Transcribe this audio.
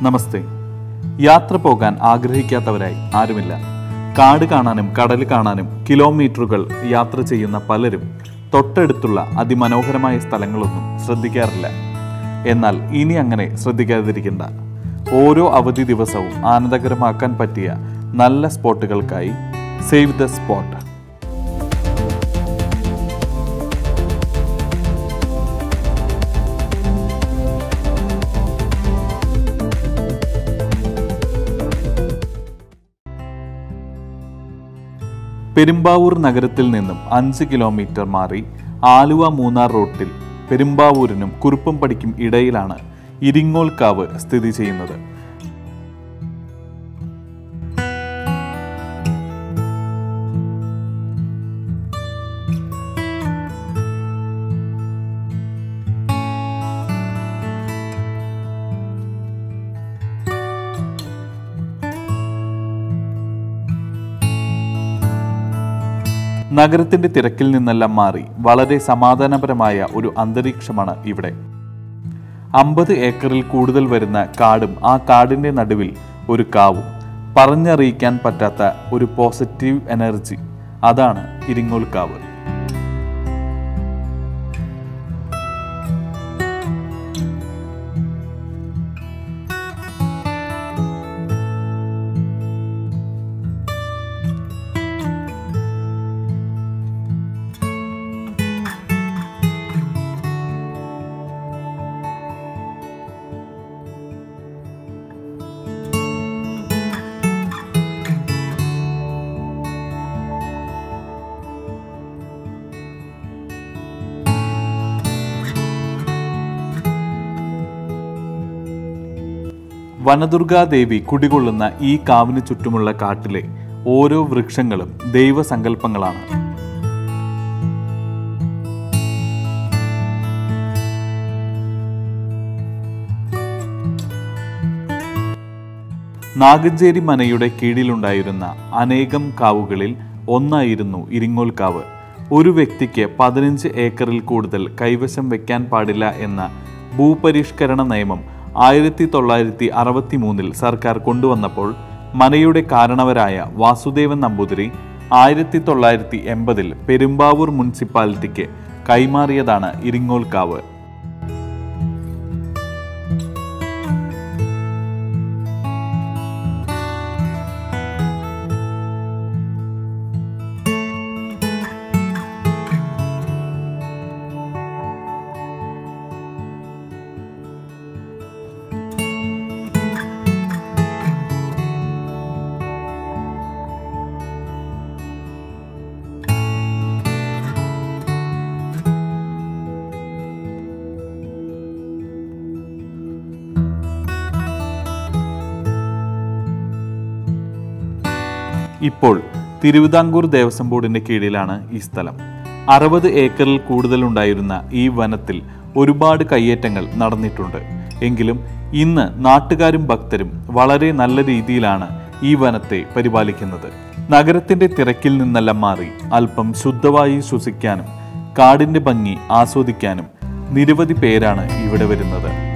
നമസ്തേ യാത്ര പോകാൻ ആഗ്രഹിക്കാത്തവരായി ആരുമില്ല കാട് കാണാനും കടൽ കാണാനും കിലോമീറ്ററുകൾ യാത്ര ചെയ്യുന്ന പലരും തൊട്ടടുത്തുള്ള അതിമനോഹരമായ സ്ഥലങ്ങളൊന്നും ശ്രദ്ധിക്കാറില്ല എന്നാൽ ഇനി അങ്ങനെ ശ്രദ്ധിക്കാതിരിക്കണ്ട ഓരോ അവധി ദിവസവും ആനന്ദകരമാക്കാൻ പറ്റിയ നല്ല സ്പോട്ടുകൾക്കായി സേവ് ദ സ്പോട്ട് പെരുമ്പാവൂർ നഗരത്തിൽ നിന്നും അഞ്ച് കിലോമീറ്റർ മാറി ആലുവ മൂന്നാർ റൂട്ടിൽ പെരുമ്പാവൂരിനും കുറുപ്പംപടിക്കും ഇടയിലാണ് ഇരിങ്ങോൾക്കാവ് സ്ഥിതി ചെയ്യുന്നത് നഗരത്തിന്റെ തിരക്കിൽ നിന്നെല്ലാം മാറി വളരെ സമാധാനപരമായ ഒരു അന്തരീക്ഷമാണ് ഇവിടെ അമ്പത് ഏക്കറിൽ കൂടുതൽ വരുന്ന കാടും ആ കാടിന്റെ നടുവിൽ ഒരു കാവും പറഞ്ഞറിയിക്കാൻ പറ്റാത്ത ഒരു പോസിറ്റീവ് എനർജി അതാണ് ഇരിങ്ങോൽ കാവ് വനദുർഗാദേവി കുടികൊള്ളുന്ന ഈ കാവിന് ചുറ്റുമുള്ള കാട്ടിലെ ഓരോ വൃക്ഷങ്ങളും ദൈവസങ്കല്പങ്ങളാണ് നാഗഞ്ചേരി മനയുടെ കീഴിലുണ്ടായിരുന്ന അനേകം കാവുകളിൽ ഒന്നായിരുന്നു ഇരിങ്ങോൽ കാവ് ഒരു വ്യക്തിക്ക് പതിനഞ്ച് ഏക്കറിൽ കൂടുതൽ കൈവശം വെക്കാൻ പാടില്ല എന്ന ഭൂപരിഷ്കരണ നിയമം ആയിരത്തി തൊള്ളായിരത്തി അറുപത്തി മൂന്നിൽ സർക്കാർ കൊണ്ടുവന്നപ്പോൾ മനയുടെ കാരണവരായ വാസുദേവൻ നമ്പൂതിരി ആയിരത്തി തൊള്ളായിരത്തി എൺപതിൽ പെരുമ്പാവൂർ മുനിസിപ്പാലിറ്റിക്ക് കൈമാറിയതാണ് ഇരിങ്ങോൽ കാവ് ഇപ്പോൾ തിരുവിതാംകൂർ ദേവസ്വം ബോർഡിന്റെ കീഴിലാണ് ഈ സ്ഥലം അറുപത് ഏക്കറിൽ കൂടുതലുണ്ടായിരുന്ന ഈ വനത്തിൽ ഒരുപാട് കയ്യേറ്റങ്ങൾ നടന്നിട്ടുണ്ട് എങ്കിലും ഇന്ന് നാട്ടുകാരും ഭക്തരും വളരെ നല്ല രീതിയിലാണ് ഈ വനത്തെ പരിപാലിക്കുന്നത് നഗരത്തിന്റെ തിരക്കിൽ നിന്നെല്ലാം മാറി അല്പം ശുദ്ധവായു ശ്വസിക്കാനും കാടിന്റെ ഭംഗി ആസ്വദിക്കാനും നിരവധി പേരാണ് ഇവിടെ വരുന്നത്